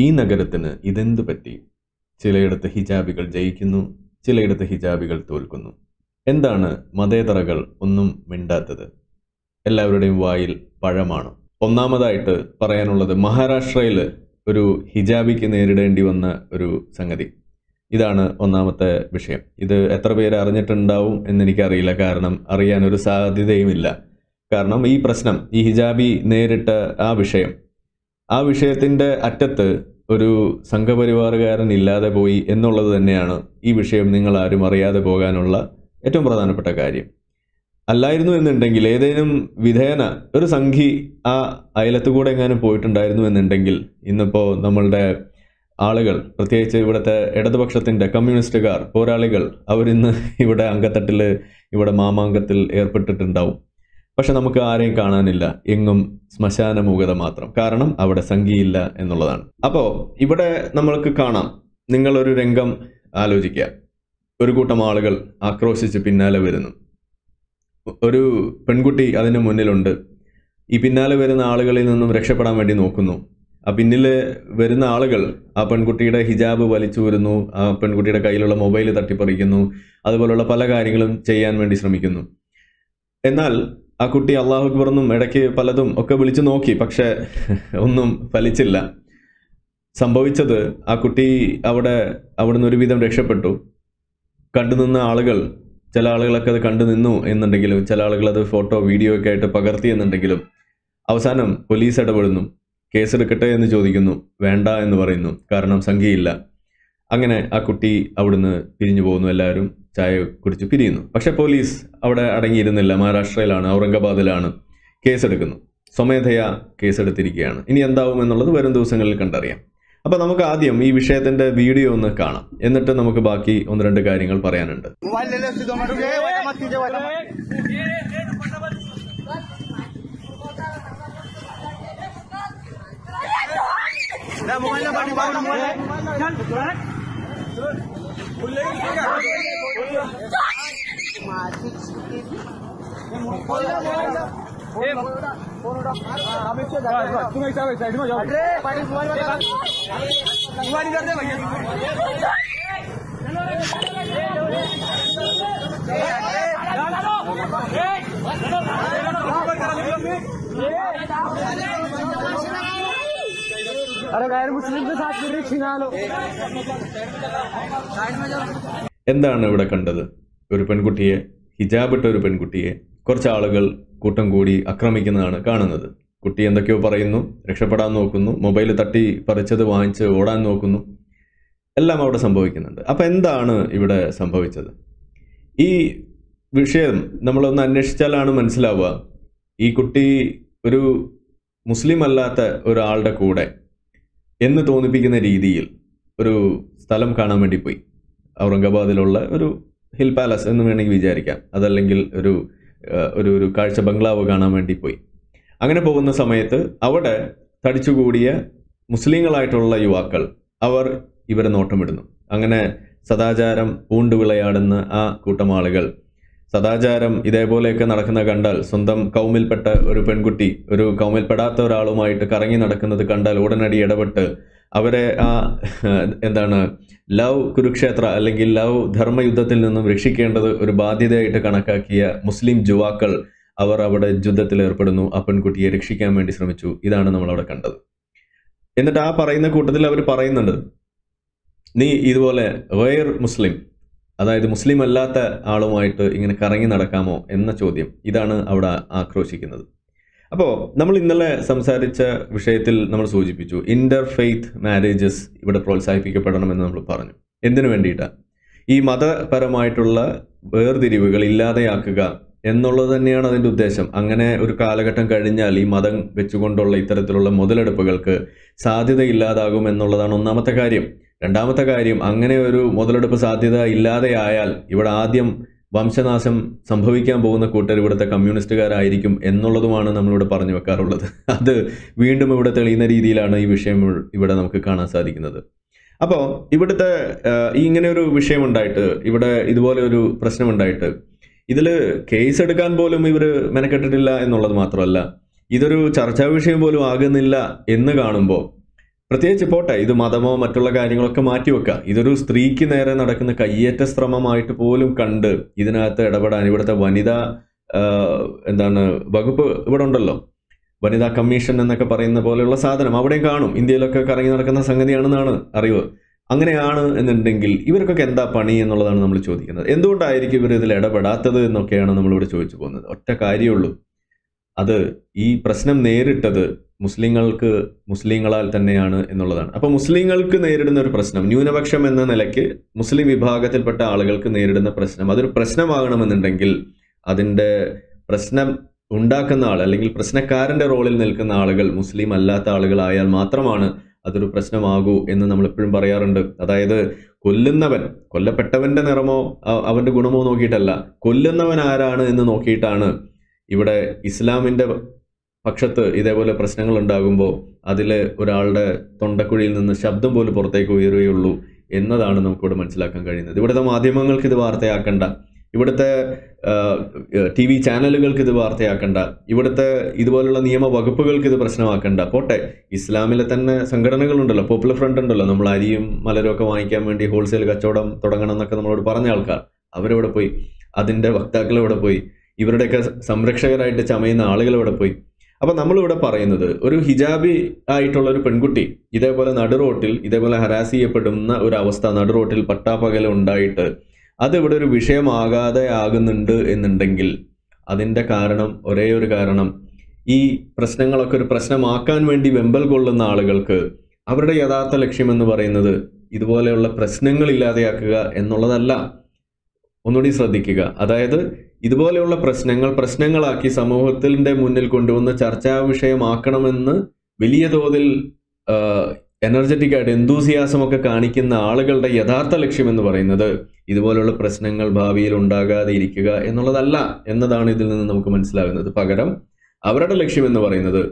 ഈ നഗരത്തിന് ഇതെന്തു പറ്റി ചിലയിടത്ത് ഹിജാബികൾ ജയിക്കുന്നു ചിലയിടത്ത് ഹിജാബികൾ തോൽക്കുന്നു എന്താണ് മതേതറകൾ ഒന്നും മിണ്ടാത്തത് എല്ലാവരുടെയും വായിൽ പഴമാണ് ഒന്നാമതായിട്ട് പറയാനുള്ളത് മഹാരാഷ്ട്രയിൽ ഒരു ഹിജാബിക്ക് നേരിടേണ്ടി വന്ന ഒരു സംഗതി ഇതാണ് ഒന്നാമത്തെ വിഷയം ഇത് എത്ര പേര് അറിഞ്ഞിട്ടുണ്ടാവും എന്നെനിക്കറിയില്ല കാരണം അറിയാൻ ഒരു സാധ്യതയുമില്ല കാരണം ഈ പ്രശ്നം ഈ ഹിജാബി നേരിട്ട ആ വിഷയം ആ വിഷയത്തിൻ്റെ അറ്റത്ത് ഒരു സംഘപരിവാറുകാരൻ ഇല്ലാതെ പോയി എന്നുള്ളത് തന്നെയാണ് ഈ വിഷയം നിങ്ങൾ ആരും അറിയാതെ പോകാനുള്ള ഏറ്റവും പ്രധാനപ്പെട്ട കാര്യം അല്ലായിരുന്നു എന്നുണ്ടെങ്കിൽ ഏതേലും വിധേന ഒരു സംഘി ആ അയലത്ത് കൂടെ എങ്ങാനും പോയിട്ടുണ്ടായിരുന്നു എന്നുണ്ടെങ്കിൽ ഇന്നിപ്പോൾ നമ്മളുടെ ആളുകൾ പ്രത്യേകിച്ച് ഇവിടുത്തെ ഇടതുപക്ഷത്തിൻ്റെ കമ്മ്യൂണിസ്റ്റുകാർ പോരാളികൾ അവരിന്ന് ഇവിടെ അങ്കത്തട്ടിൽ ഇവിടെ മാമാങ്കത്തിൽ ഏർപ്പെട്ടിട്ടുണ്ടാവും പക്ഷെ നമുക്ക് ആരെയും കാണാനില്ല എങ്ങും ശ്മശാന മൂകത മാത്രം കാരണം അവിടെ സംഖ്യയില്ല എന്നുള്ളതാണ് അപ്പോൾ ഇവിടെ നമ്മൾക്ക് കാണാം നിങ്ങളൊരു രംഗം ആലോചിക്കുക ഒരു കൂട്ടം ആളുകൾ ആക്രോശിച്ച് പിന്നാലെ വരുന്നു ഒരു പെൺകുട്ടി അതിന് മുന്നിലുണ്ട് ഈ പിന്നാലെ വരുന്ന ആളുകളിൽ നിന്നും രക്ഷപ്പെടാൻ വേണ്ടി നോക്കുന്നു ആ പിന്നിൽ വരുന്ന ആളുകൾ ആ പെൺകുട്ടിയുടെ ഹിജാബ് വലിച്ചു വരുന്നു ആ പെൺകുട്ടിയുടെ കയ്യിലുള്ള മൊബൈൽ തട്ടിപ്പറിക്കുന്നു അതുപോലുള്ള പല കാര്യങ്ങളും ചെയ്യാൻ വേണ്ടി ശ്രമിക്കുന്നു എന്നാൽ ആ കുട്ടി അള്ളാഹു അക്ബറെന്നും ഇടയ്ക്ക് പലതും ഒക്കെ വിളിച്ചു നോക്കി പക്ഷെ ഒന്നും ഫലിച്ചില്ല സംഭവിച്ചത് ആ കുട്ടി അവിടെ അവിടുന്ന് ഒരുവിധം രക്ഷപ്പെട്ടു കണ്ടുനിന്ന ആളുകൾ ചില ആളുകളൊക്കെ അത് കണ്ടു നിന്നു എന്നുണ്ടെങ്കിലും ചില ആളുകൾ അത് ഫോട്ടോ വീഡിയോ ഒക്കെ ആയിട്ട് പകർത്തി എന്നുണ്ടെങ്കിലും അവസാനം പോലീസ് ഇടപെടുന്നു കേസെടുക്കട്ടെ എന്ന് ചോദിക്കുന്നു വേണ്ട എന്ന് പറയുന്നു കാരണം സംഖ്യയില്ല അങ്ങനെ ആ കുട്ടി അവിടുന്ന് പിരിഞ്ഞു പോകുന്നു എല്ലാവരും ചായ കുടിച്ച് പിരിയുന്നു പക്ഷെ പോലീസ് അവിടെ അടങ്ങിയിരുന്നില്ല മഹാരാഷ്ട്രയിലാണ് ഔറംഗാബാദിലാണ് കേസെടുക്കുന്നു സ്വമേധയാ കേസെടുത്തിരിക്കുകയാണ് ഇനി എന്താവും എന്നുള്ളത് വരും ദിവസങ്ങളിൽ കണ്ടറിയാം അപ്പൊ നമുക്ക് ആദ്യം ഈ വിഷയത്തിന്റെ വീഡിയോ ഒന്ന് കാണാം എന്നിട്ട് നമുക്ക് ബാക്കി ഒന്ന് രണ്ട് കാര്യങ്ങൾ പറയാനുണ്ട് मोबाइल ले लो सीधो मत रुके वैसा मत कीजिए वैसा मत ले मोबाइल ना बाटी बाबू मोबाइल तुम एक साइड में जाओ अरे बाटी मोबाइल मोबाइल इधर दे भैया अरे गैर मुस्लिम के साथ फिर छिना लो എന്താണ് ഇവിടെ കണ്ടത് ഒരു പെൺകുട്ടിയെ ഹിജാബിട്ട ഒരു പെൺകുട്ടിയെ കുറച്ച് ആളുകൾ കൂട്ടം കൂടി ആക്രമിക്കുന്നതാണ് കാണുന്നത് കുട്ടി എന്തൊക്കെയോ പറയുന്നു രക്ഷപ്പെടാൻ നോക്കുന്നു മൊബൈൽ തട്ടി പറിച്ചത് വാങ്ങിച്ച് ഓടാൻ നോക്കുന്നു എല്ലാം അവിടെ സംഭവിക്കുന്നുണ്ട് അപ്പം എന്താണ് ഇവിടെ സംഭവിച്ചത് ഈ വിഷയം നമ്മളൊന്ന് അന്വേഷിച്ചാലാണ് മനസ്സിലാവുക ഈ കുട്ടി ഒരു മുസ്ലിം അല്ലാത്ത ഒരാളുടെ കൂടെ എന്ന് തോന്നിപ്പിക്കുന്ന രീതിയിൽ ഒരു സ്ഥലം കാണാൻ വേണ്ടി പോയി ഔറംഗാബാദിലുള്ള ഒരു ഹിൽ പാലസ് എന്ന് വേണമെങ്കിൽ വിചാരിക്കാം അതല്ലെങ്കിൽ ഒരു ആ, ഒരു ഒരു കാഴ്ച ബംഗ്ലാവ് കാണാൻ വേണ്ടി പോയി അങ്ങനെ പോകുന്ന സമയത്ത് അവിടെ തടിച്ചുകൂടിയ മുസ്ലിങ്ങളായിട്ടുള്ള യുവാക്കൾ അവർ ഇവരെ നോട്ടമിടുന്നു അങ്ങനെ സദാചാരം പൂണ്ടു വിളയാടുന്ന ആ കൂട്ടം ആളുകൾ സദാചാരം ഇതേപോലെയൊക്കെ നടക്കുന്ന കണ്ടാൽ സ്വന്തം കൗമിൽപ്പെട്ട ഒരു പെൺകുട്ടി ഒരു കൗമിൽപ്പെടാത്ത ഒരാളുമായിട്ട് കറങ്ങി നടക്കുന്നത് കണ്ടാൽ ഉടനടി ഇടപെട്ട് അവരെ ആ എന്താണ് ലവ് കുരുക്ഷേത്ര അല്ലെങ്കിൽ ലവ് ധർമ്മയുദ്ധത്തിൽ നിന്നും രക്ഷിക്കേണ്ടത് ഒരു ബാധ്യതയായിട്ട് കണക്കാക്കിയ മുസ്ലിം യുവാക്കൾ അവർ അവിടെ യുദ്ധത്തിൽ ഏർപ്പെടുന്നു ആ പെൺകുട്ടിയെ രക്ഷിക്കാൻ വേണ്ടി ശ്രമിച്ചു ഇതാണ് നമ്മൾ അവിടെ കണ്ടത് എന്നിട്ട് ആ പറയുന്ന കൂട്ടത്തിൽ അവർ പറയുന്നുണ്ട് നീ ഇതുപോലെ വേർ മുസ്ലിം അതായത് മുസ്ലിം അല്ലാത്ത ആളുമായിട്ട് ഇങ്ങനെ കറങ്ങി നടക്കാമോ എന്ന ചോദ്യം ഇതാണ് അവിടെ ആക്രോശിക്കുന്നത് അപ്പോൾ നമ്മൾ ഇന്നലെ സംസാരിച്ച വിഷയത്തിൽ നമ്മൾ സൂചിപ്പിച്ചു ഇന്റർ ഫെയ്ത്ത് മാരേജസ് ഇവിടെ പ്രോത്സാഹിപ്പിക്കപ്പെടണമെന്ന് നമ്മൾ പറഞ്ഞു എന്തിനു വേണ്ടിയിട്ടാണ് ഈ മതപരമായിട്ടുള്ള വേർതിരിവുകൾ ഇല്ലാതെയാക്കുക എന്നുള്ളത് തന്നെയാണ് അതിൻ്റെ ഉദ്ദേശം അങ്ങനെ ഒരു കാലഘട്ടം കഴിഞ്ഞാൽ ഈ മതം വെച്ചുകൊണ്ടുള്ള ഇത്തരത്തിലുള്ള മുതലെടുപ്പുകൾക്ക് സാധ്യത ഇല്ലാതാകും എന്നുള്ളതാണ് ഒന്നാമത്തെ കാര്യം രണ്ടാമത്തെ കാര്യം അങ്ങനെ ഒരു മുതലെടുപ്പ് സാധ്യത ഇല്ലാതെയായാൽ ഇവിടെ ആദ്യം വംശനാശം സംഭവിക്കാൻ പോകുന്ന കൂട്ടർ ഇവിടുത്തെ കമ്മ്യൂണിസ്റ്റുകാരായിരിക്കും എന്നുള്ളതുമാണ് നമ്മളിവിടെ പറഞ്ഞു വെക്കാറുള്ളത് അത് വീണ്ടും ഇവിടെ തെളിയുന്ന രീതിയിലാണ് ഈ വിഷയം ഇവിടെ നമുക്ക് കാണാൻ സാധിക്കുന്നത് അപ്പോൾ ഇവിടുത്തെ ആ, ഈ ഇങ്ങനെ ഒരു വിഷയം ഉണ്ടായിട്ട് ഇവിടെ ഇതുപോലെ ഒരു പ്രശ്നം ഉണ്ടായിട്ട് ഇതിൽ കേസ് എടുക്കാൻ പോലും ഇവർ മെനക്കെട്ടിട്ടില്ല എന്നുള്ളത് മാത്രമല്ല ഇതൊരു ചർച്ചാ വിഷയം പോലും ആകുന്നില്ല എന്ന് കാണുമ്പോൾ പ്രത്യേകിച്ച് പോട്ടെ ഇത് മതമോ മറ്റുള്ള കാര്യങ്ങളൊക്കെ മാറ്റിവെക്കുക ഇതൊരു സ്ത്രീക്ക് നേരെ നടക്കുന്ന കയ്യേറ്റ ശ്രമമായിട്ട് പോലും കണ്ട് ഇതിനകത്ത് ഇടപെടാൻ ഇവിടുത്തെ വനിതാ ആ, എന്താണ് വകുപ്പ് ഇവിടെ ഉണ്ടല്ലോ വനിതാ കമ്മീഷൻ എന്നൊക്കെ പറയുന്ന പോലെയുള്ള സാധനം അവിടെയും കാണും ഇന്ത്യയിലൊക്കെ കറങ്ങി നടക്കുന്ന സംഗതിയാണെന്നാണ് അറിവ് അങ്ങനെയാണ് എന്നുണ്ടെങ്കിൽ ഇവർക്കൊക്കെ എന്താ പണി എന്നുള്ളതാണ് നമ്മൾ ചോദിക്കുന്നത് എന്തുകൊണ്ടായിരിക്കും ഇവർ ഇതിൽ ഇടപെടാത്തത് എന്നൊക്കെയാണ് നമ്മളിവിടെ ചോദിച്ചു പോകുന്നത് ഒറ്റ കാര്യമുള്ളൂ അത് ഈ പ്രശ്നം നേരിട്ടത് മുസ്ലിങ്ങൾക്ക് മുസ്ലിങ്ങളാൽ തന്നെയാണ് എന്നുള്ളതാണ് അപ്പൊ മുസ്ലിങ്ങൾക്ക് നേരിടുന്ന ഒരു പ്രശ്നം ന്യൂനപക്ഷം എന്ന നിലയ്ക്ക് മുസ്ലിം വിഭാഗത്തിൽപ്പെട്ട ആളുകൾക്ക് നേരിടുന്ന പ്രശ്നം അതൊരു പ്രശ്നമാകണമെന്നുണ്ടെങ്കിൽ അതിന്റെ പ്രശ്നം ഉണ്ടാക്കുന്ന ആൾ അല്ലെങ്കിൽ പ്രശ്നക്കാരന്റെ റോളിൽ നിൽക്കുന്ന ആളുകൾ മുസ്ലിം അല്ലാത്ത ആളുകളായാൽ മാത്രമാണ് അതൊരു പ്രശ്നമാകൂ എന്ന് നമ്മൾ എപ്പോഴും പറയാറുണ്ട് അതായത് കൊല്ലുന്നവൻ കൊല്ലപ്പെട്ടവന്റെ നിറമോ അ- അവന്റെ ഗുണമോ നോക്കിയിട്ടല്ല കൊല്ലുന്നവൻ ആരാണ് എന്ന് നോക്കിയിട്ടാണ് ഇവിടെ ഇസ്ലാമിന്റെ പക്ഷത്ത് ഇതേപോലെ പ്രശ്നങ്ങൾ ഉണ്ടാകുമ്പോൾ അതിൽ ഒരാളുടെ തൊണ്ടക്കുഴിയിൽ നിന്ന് ശബ്ദം പോലും പുറത്തേക്ക് ഉയരുകയുള്ളൂ എന്നതാണ് നമുക്കിവിടെ മനസ്സിലാക്കാൻ കഴിയുന്നത് ഇവിടുത്തെ മാധ്യമങ്ങൾക്ക് ഇത് വാർത്തയാക്കണ്ട ഇവിടുത്തെ ടി വി ചാനലുകൾക്ക് ഇത് വാർത്തയാക്കണ്ട ഇവിടുത്തെ ഇതുപോലുള്ള നിയമ വകുപ്പുകൾക്ക് ഇത് പ്രശ്നമാക്കണ്ട പോട്ടെ ഇസ്ലാമിലെ തന്നെ സംഘടനകളുണ്ടല്ലോ പോപ്പുലർ ഫ്രണ്ട് ഉണ്ടല്ലോ നമ്മൾ അരിയും മലരും ഒക്കെ വാങ്ങിക്കാൻ വേണ്ടി ഹോൾസെയിൽ കച്ചവടം തുടങ്ങണം എന്നൊക്കെ നമ്മളോട് പറഞ്ഞ ആൾക്കാർ അവരെവിടെ പോയി അതിന്റെ വക്താക്കൾ എവിടെ പോയി ഇവരുടെയൊക്കെ സംരക്ഷകരായിട്ട് ചമയുന്ന ആളുകൾ എവിടെ പോയി അപ്പൊ നമ്മളിവിടെ പറയുന്നത് ഒരു ഹിജാബി ആയിട്ടുള്ള ഒരു പെൺകുട്ടി ഇതേപോലെ നടുറോട്ടിൽ ഇതേപോലെ ഹരാസ് ചെയ്യപ്പെടുന്ന ഒരു അവസ്ഥ നടുറോട്ടിൽ പട്ടാപ്പകൽ ഉണ്ടായിട്ട് അത് ഇവിടെ ഒരു വിഷയമാകാതെ ആകുന്നുണ്ട് എന്നുണ്ടെങ്കിൽ അതിന്റെ കാരണം ഒരേ ഒരു കാരണം ഈ പ്രശ്നങ്ങളൊക്കെ ഒരു പ്രശ്നമാക്കാൻ വേണ്ടി വെമ്പൽ കൊള്ളുന്ന ആളുകൾക്ക് അവരുടെ യഥാർത്ഥ ലക്ഷ്യം എന്ന് പറയുന്നത് ഇതുപോലെയുള്ള പ്രശ്നങ്ങൾ ഇല്ലാതെയാക്കുക എന്നുള്ളതല്ല ഒന്നുകൂടി ശ്രദ്ധിക്കുക അതായത് ഇതുപോലെയുള്ള പ്രശ്നങ്ങൾ പ്രശ്നങ്ങളാക്കി സമൂഹത്തിന്റെ മുന്നിൽ കൊണ്ടുവന്ന് ചർച്ചാ വിഷയമാക്കണമെന്ന് വലിയ തോതിൽ എനർജറ്റിക് ആയിട്ട് എന്തൂസിയാസം ഒക്കെ കാണിക്കുന്ന ആളുകളുടെ യഥാർത്ഥ ലക്ഷ്യം എന്ന് പറയുന്നത് ഇതുപോലുള്ള പ്രശ്നങ്ങൾ ഭാവിയിൽ ഉണ്ടാകാതെ ഇരിക്കുക എന്നുള്ളതല്ല എന്നതാണ് ഇതിൽ നിന്ന് നമുക്ക് മനസ്സിലാകുന്നത് പകരം അവരുടെ ലക്ഷ്യം എന്ന് പറയുന്നത്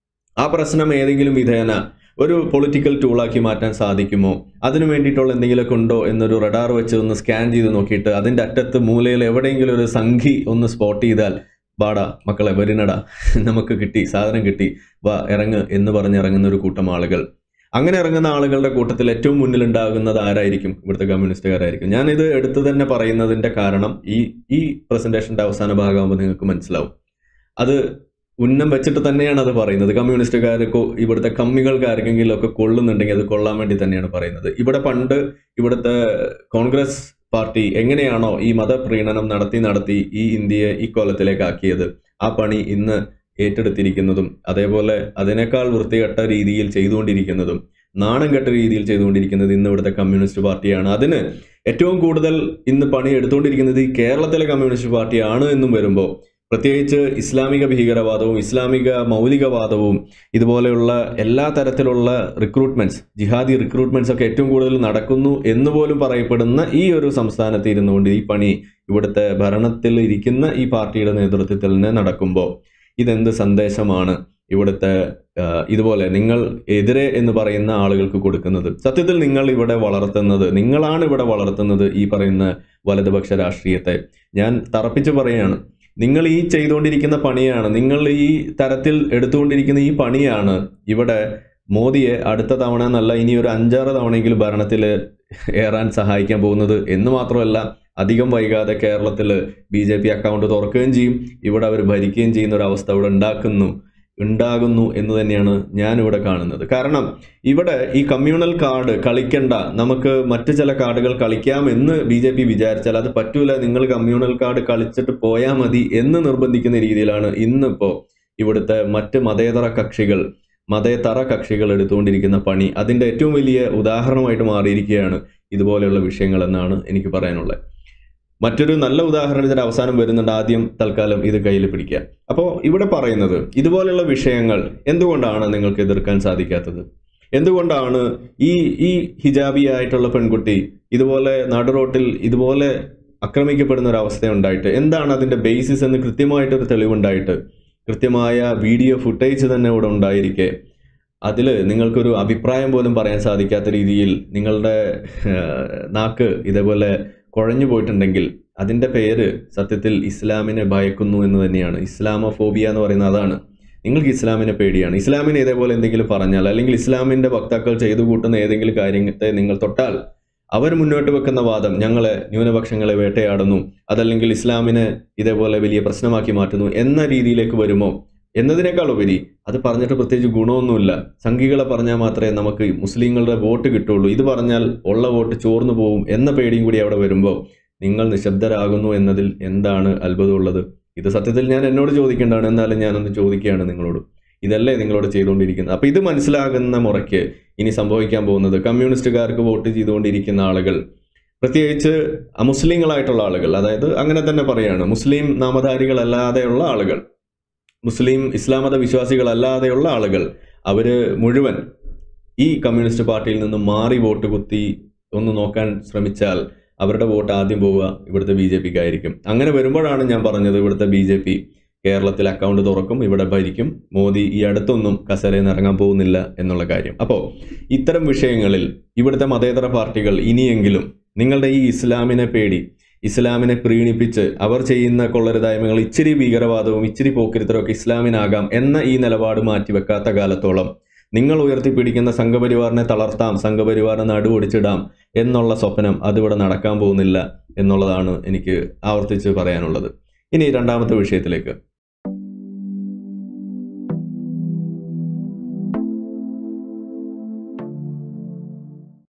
ആ പ്രശ്നം ഏതെങ്കിലും വിധേന ഒരു പൊളിറ്റിക്കൽ ടൂളാക്കി മാറ്റാൻ സാധിക്കുമോ അതിനു വേണ്ടിയിട്ടുള്ള എന്തെങ്കിലുമൊക്കെ ഉണ്ടോ എന്നൊരു റഡാർ വെച്ച് ഒന്ന് സ്കാൻ ചെയ്ത് നോക്കിയിട്ട് അതിന്റെ അറ്റത്ത് മൂലയിൽ എവിടെയെങ്കിലും ഒരു സംഖി ഒന്ന് സ്പോട്ട് ചെയ്താൽ ബാടാ മക്കളെ വരിനടാ നമുക്ക് കിട്ടി സാധനം കിട്ടി വാ ഇറങ്ങ് എന്ന് പറഞ്ഞ് ഇറങ്ങുന്ന ഒരു കൂട്ടം ആളുകൾ അങ്ങനെ ഇറങ്ങുന്ന ആളുകളുടെ കൂട്ടത്തിൽ ഏറ്റവും മുന്നിൽ ഉണ്ടാകുന്നത് ആരായിരിക്കും ഇവിടുത്തെ കമ്മ്യൂണിസ്റ്റുകാരായിരിക്കും ഞാനിത് എടുത്തു തന്നെ പറയുന്നതിന്റെ കാരണം ഈ ഈ പ്രസന്റേഷന്റെ അവസാന ഭാഗമാകുമ്പോൾ നിങ്ങൾക്ക് മനസ്സിലാവും അത് ഉന്നം വെച്ചിട്ട് തന്നെയാണ് അത് പറയുന്നത് കമ്മ്യൂണിസ്റ്റുകാർക്ക് ഇവിടുത്തെ കമ്മികൾക്ക് ആർക്കെങ്കിലും ഒക്കെ കൊള്ളുന്നുണ്ടെങ്കിൽ അത് കൊള്ളാൻ വേണ്ടി തന്നെയാണ് പറയുന്നത് ഇവിടെ പണ്ട് ഇവിടുത്തെ കോൺഗ്രസ് പാർട്ടി എങ്ങനെയാണോ ഈ മതപ്രീണനം നടത്തി നടത്തി ഈ ഇന്ത്യയെ ഈ കോലത്തിലേക്ക് ആക്കിയത് ആ പണി ഇന്ന് ഏറ്റെടുത്തിരിക്കുന്നതും അതേപോലെ അതിനേക്കാൾ വൃത്തികെട്ട രീതിയിൽ ചെയ്തുകൊണ്ടിരിക്കുന്നതും നാണം കെട്ട രീതിയിൽ ചെയ്തുകൊണ്ടിരിക്കുന്നത് ഇന്ന് ഇവിടുത്തെ കമ്മ്യൂണിസ്റ്റ് പാർട്ടിയാണ് അതിന് ഏറ്റവും കൂടുതൽ ഇന്ന് പണി എടുത്തുകൊണ്ടിരിക്കുന്നത് ഈ കേരളത്തിലെ കമ്മ്യൂണിസ്റ്റ് പാർട്ടിയാണ് എന്നും വരുമ്പോൾ പ്രത്യേകിച്ച് ഇസ്ലാമിക ഭീകരവാദവും ഇസ്ലാമിക മൗലികവാദവും ഇതുപോലെയുള്ള എല്ലാ തരത്തിലുള്ള റിക്രൂട്ട്മെന്റ്സ് ജിഹാദി റിക്രൂട്ട്മെന്റ്സ് ഒക്കെ ഏറ്റവും കൂടുതൽ നടക്കുന്നു എന്ന് പോലും പറയപ്പെടുന്ന ഈ ഒരു സംസ്ഥാനത്ത് ഇരുന്നുകൊണ്ട് ഈ പണി ഇവിടുത്തെ ഭരണത്തിൽ ഇരിക്കുന്ന ഈ പാർട്ടിയുടെ നേതൃത്വത്തിൽ തന്നെ നടക്കുമ്പോൾ ഇതെന്ത് സന്ദേശമാണ് ഇവിടുത്തെ ആ, ഇതുപോലെ നിങ്ങൾ എതിരെ എന്ന് പറയുന്ന ആളുകൾക്ക് കൊടുക്കുന്നത് സത്യത്തിൽ നിങ്ങൾ ഇവിടെ വളർത്തുന്നത് നിങ്ങളാണ് ഇവിടെ വളർത്തുന്നത് ഈ പറയുന്ന വലതുപക്ഷ രാഷ്ട്രീയത്തെ ഞാൻ തറപ്പിച്ച് പറയാണ് നിങ്ങൾ ഈ ചെയ്തുകൊണ്ടിരിക്കുന്ന പണിയാണ് നിങ്ങൾ ഈ തരത്തിൽ എടുത്തുകൊണ്ടിരിക്കുന്ന ഈ പണിയാണ് ഇവിടെ മോദിയെ അടുത്ത തവണ എന്നല്ല ഇനി ഒരു അഞ്ചാറ് തവണയെങ്കിലും ഭരണത്തിൽ ഏറാൻ സഹായിക്കാൻ പോകുന്നത് എന്ന് മാത്രമല്ല അധികം വൈകാതെ കേരളത്തിൽ ബി ജെ പി അക്കൗണ്ട് തുറക്കുകയും ചെയ്യും ഇവിടെ അവർ ഭരിക്കുകയും ചെയ്യുന്ന ഒരു അവസ്ഥ ഇവിടെ ഉണ്ടാക്കുന്നു ഉണ്ടാകുന്നു എന്ന് തന്നെയാണ് ഞാൻ ഇവിടെ കാണുന്നത് കാരണം ഇവിടെ ഈ കമ്മ്യൂണൽ കാർഡ് കളിക്കണ്ട നമുക്ക് മറ്റു ചില കാർഡുകൾ കളിക്കാം എന്ന് ബി ജെ പി വിചാരിച്ചാൽ അത് പറ്റൂല നിങ്ങൾ കമ്മ്യൂണൽ കാർഡ് കളിച്ചിട്ട് പോയാൽ മതി എന്ന് നിർബന്ധിക്കുന്ന രീതിയിലാണ് ഇന്നിപ്പോ ഇവിടുത്തെ മറ്റ് മതേതര കക്ഷികൾ മതേതര കക്ഷികൾ എടുത്തുകൊണ്ടിരിക്കുന്ന പണി അതിന്റെ ഏറ്റവും വലിയ ഉദാഹരണമായിട്ട് മാറിയിരിക്കുകയാണ് ഇതുപോലെയുള്ള വിഷയങ്ങൾ എന്നാണ് എനിക്ക് പറയാനുള്ളത് മറ്റൊരു നല്ല ഉദാഹരണത്തിന് അവസാനം വരുന്നുണ്ട് ആദ്യം തൽക്കാലം ഇത് കയ്യിൽ പിടിക്കുക അപ്പോൾ ഇവിടെ പറയുന്നത് ഇതുപോലെയുള്ള വിഷയങ്ങൾ എന്തുകൊണ്ടാണ് നിങ്ങൾക്ക് എതിർക്കാൻ സാധിക്കാത്തത് എന്തുകൊണ്ടാണ് ഈ ഈ ഹിജാബി ആയിട്ടുള്ള പെൺകുട്ടി ഇതുപോലെ നടുറോട്ടിൽ ഇതുപോലെ ആക്രമിക്കപ്പെടുന്ന ഒരു അവസ്ഥ ഉണ്ടായിട്ട് എന്താണ് അതിന്റെ ബേസിസ് എന്ന് കൃത്യമായിട്ടൊരു തെളിവുണ്ടായിട്ട് കൃത്യമായ വീഡിയോ ഫുട്ടേജ് തന്നെ ഇവിടെ ഉണ്ടായിരിക്കെ അതിൽ നിങ്ങൾക്കൊരു അഭിപ്രായം പോലും പറയാൻ സാധിക്കാത്ത രീതിയിൽ നിങ്ങളുടെ ഏഹ്, നാക്ക് ഇതേപോലെ കുഴഞ്ഞു പോയിട്ടുണ്ടെങ്കിൽ അതിന്റെ പേര് സത്യത്തിൽ ഇസ്ലാമിനെ ഭയക്കുന്നു എന്ന് തന്നെയാണ് ഇസ്ലാമോഫോബിയ എന്ന് പറയുന്നത് അതാണ് നിങ്ങൾക്ക് ഇസ്ലാമിനെ പേടിയാണ് ഇസ്ലാമിനെ ഇതേപോലെ എന്തെങ്കിലും പറഞ്ഞാൽ അല്ലെങ്കിൽ ഇസ്ലാമിന്റെ വക്താക്കൾ ചെയ്തു കൂട്ടുന്ന ഏതെങ്കിലും കാര്യത്തെ നിങ്ങൾ തൊട്ടാൽ അവർ മുന്നോട്ട് വെക്കുന്ന വാദം ഞങ്ങളെ ന്യൂനപക്ഷങ്ങളെ വേട്ടയാടുന്നു അതല്ലെങ്കിൽ ഇസ്ലാമിനെ ഇതേപോലെ വലിയ പ്രശ്നമാക്കി മാറ്റുന്നു എന്ന രീതിയിലേക്ക് വരുമോ എന്നതിനേക്കാൾ ഉപരി അത് പറഞ്ഞിട്ട് പ്രത്യേകിച്ച് ഗുണമൊന്നുമില്ല സംഘികളെ പറഞ്ഞാൽ മാത്രമേ നമുക്ക് മുസ്ലിങ്ങളുടെ വോട്ട് കിട്ടുള്ളൂ ഇത് പറഞ്ഞാൽ ഉള്ള വോട്ട് ചോർന്നു പോകും എന്ന പേടിയും കൂടി അവിടെ വരുമ്പോൾ നിങ്ങൾ നിശബ്ദരാകുന്നു എന്നതിൽ എന്താണ് അത്ഭുതമുള്ളത് ഇത് സത്യത്തിൽ ഞാൻ എന്നോട് ചോദിക്കേണ്ടതാണ് എന്നാലും ഞാനൊന്ന് ചോദിക്കുകയാണ് നിങ്ങളോട് ഇതല്ലേ നിങ്ങളോട് ചെയ്തുകൊണ്ടിരിക്കുന്നത് അപ്പൊ ഇത് മനസ്സിലാകുന്ന മുറയ്ക്ക് ഇനി സംഭവിക്കാൻ പോകുന്നത് കമ്മ്യൂണിസ്റ്റുകാർക്ക് വോട്ട് ചെയ്തുകൊണ്ടിരിക്കുന്ന ആളുകൾ പ്രത്യേകിച്ച് അമുസ്ലിങ്ങളായിട്ടുള്ള ആളുകൾ അതായത് അങ്ങനെ തന്നെ പറയാണ് മുസ്ലിം നാമധാരികളല്ലാതെയുള്ള ആളുകൾ മുസ്ലിം ഇസ്ലാം മത വിശ്വാസികളല്ലാതെയുള്ള ആളുകൾ അവര് മുഴുവൻ ഈ കമ്മ്യൂണിസ്റ്റ് പാർട്ടിയിൽ നിന്ന് മാറി വോട്ട് കുത്തി ഒന്ന് നോക്കാൻ ശ്രമിച്ചാൽ അവരുടെ വോട്ട് ആദ്യം പോവുക ഇവിടുത്തെ ബി ജെ പിക്ക് ആയിരിക്കും അങ്ങനെ വരുമ്പോഴാണ് ഞാൻ പറഞ്ഞത് ഇവിടുത്തെ ബി ജെ പി കേരളത്തിൽ അക്കൗണ്ട് തുറക്കും ഇവിടെ ഭരിക്കും മോദി ഈ അടുത്തൊന്നും കസരയിൽ നിന്ന് ഇറങ്ങാൻ പോകുന്നില്ല എന്നുള്ള കാര്യം അപ്പോൾ ഇത്തരം വിഷയങ്ങളിൽ ഇവിടുത്തെ മതേതര പാർട്ടികൾ ഇനിയെങ്കിലും നിങ്ങളുടെ ഈ ഇസ്ലാമിനെ പേടി ഇസ്ലാമിനെ പ്രീണിപ്പിച്ച് അവർ ചെയ്യുന്ന കൊള്ളരുതായ്മകൾ ഇച്ചിരി ഭീകരവാദവും ഇച്ചിരി പോക്കിരിത്തരവും ഒക്കെ ഇസ്ലാമിനാകാം എന്ന ഈ നിലപാട് മാറ്റിവെക്കാത്ത കാലത്തോളം നിങ്ങൾ ഉയർത്തിപ്പിടിക്കുന്ന സംഘപരിവാറിനെ തളർത്താം സംഘപരിവാറിനെ നടുവൊടിച്ചിടാം എന്നുള്ള സ്വപ്നം അതിവിടെ നടക്കാൻ പോകുന്നില്ല എന്നുള്ളതാണ് എനിക്ക് ആവർത്തിച്ച് പറയാനുള്ളത് ഇനി രണ്ടാമത്തെ വിഷയത്തിലേക്ക്